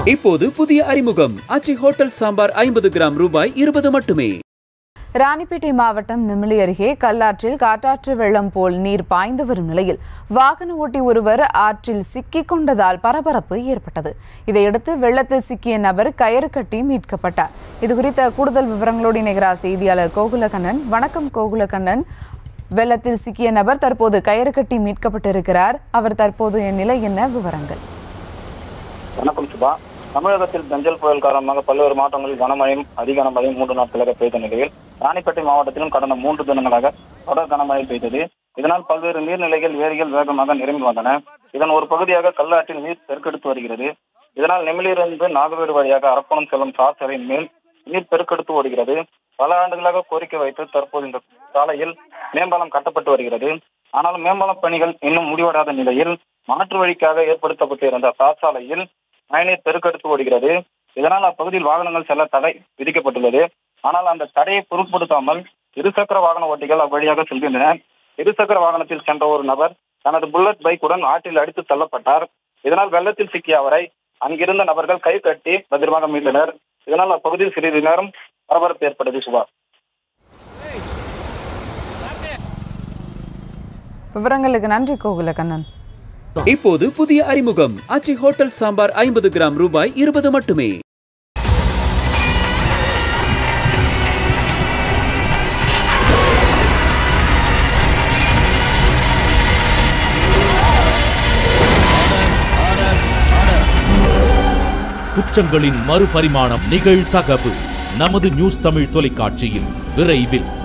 இப்போது புதிய அறிமுகம் அச்சி ஹோட்டல் சாம்பார் ஐம்பது கிராம் ரூபாய் இருபது மட்டுமே ராணிப்பேட்டை மாவட்டம் நிமிலி அருகே கல்லாற்றில் காட்டாற்று வெள்ளம் போல் நீர் பாய்ந்து வரும் நிலையில் வாகன ஓட்டி ஒருவர் ஆற்றில் சிக்கிக் கொண்டதால் பரபரப்பு ஏற்பட்டது இதையடுத்து வெள்ளத்தில் சிக்கிய நபர் கயிறு கட்டி மீட்கப்பட்டார் இதுகுறித்த கூடுதல் விவரங்களோடு இணைகிறார் செய்தியாளர் கோகுலகண்ணன் வணக்கம் கோகுலகண்ணன் வெள்ளத்தில் சிக்கிய நபர் தற்போது கயிறு கட்டி மீட்கப்பட்டிருக்கிறார் அவர் தற்போது நிலை என்ன விவரங்கள் வணக்கம் சுபா தமிழகத்தில் கஞ்சல் புயல் காரணமாக பல்வேறு மாவட்டங்களில் கனமழையும் அதிக கனமழையும் மூன்று நாட்களாக பெய்த நிலையில் ராணிப்பேட்டை மாவட்டத்திலும் கடந்த மூன்று தினங்களாக தொடர் கனமழை பெய்தது இதனால் பல்வேறு நீர்நிலைகள் ஏரிகள் வேகமாக நிரம்பி வந்தன இதன் ஒரு பகுதியாக கல்லாற்றில் நீர் பெருக்கெடுத்து வருகிறது இதனால் நெமிலியிலிருந்து நாகவேடு வழியாக அரக்கோணம் செல்லும் சாசரின் மேல் நீர் பெருக்கெடுத்து ஓடுகிறது பல ஆண்டுகளாக கோரிக்கை வைத்து தற்போது இந்த சாலையில் மேம்பாலம் கட்டப்பட்டு வருகிறது ஆனால் மேம்பாலம் பணிகள் இன்னும் முடிவடையாத நிலையில் மாற்று வழிக்காக ஏற்படுத்தப்பட்டிருந்த சாலையில் மழைநீர் பெருக்கெடுத்து ஓடுகிறது இதனால் அப்பகுதியில் வாகனங்கள் செல்ல தடை விதிக்கப்பட்டுள்ளது ஆனால் அந்த தடையை பொருட்படுத்தாமல் இருசக்கர வாகன ஓட்டிகள் அவ்வழியாக செல்கின்றனர் இருசக்கர வாகனத்தில் சென்ற ஒரு நபர் தனது புல்லட் பைக்குடன் ஆற்றில் அடித்து தள்ளப்பட்டார் இதனால் வெள்ளத்தில் சிக்கிய அவரை அங்கிருந்த நபர்கள் கை கட்டி பத்திரமாக மீட்டனர் இதனால் அப்பகுதியில் சிறிது நேரம் பரபரப்பு ஏற்பட்டது சுபா விவரங்களுக்கு நன்றி கோகுலகண்ணன் இப்போது புதிய அறிமுகம் அச்சி ஹோட்டல் சாம்பார் ஐம்பது கிராம் ரூபாய் இருபது மட்டுமே குற்றங்களின் மறுபரிமாணம் நிகழ்தகவு நமது நியூஸ் தமிழ் தொலைக்காட்சியில் விரைவில்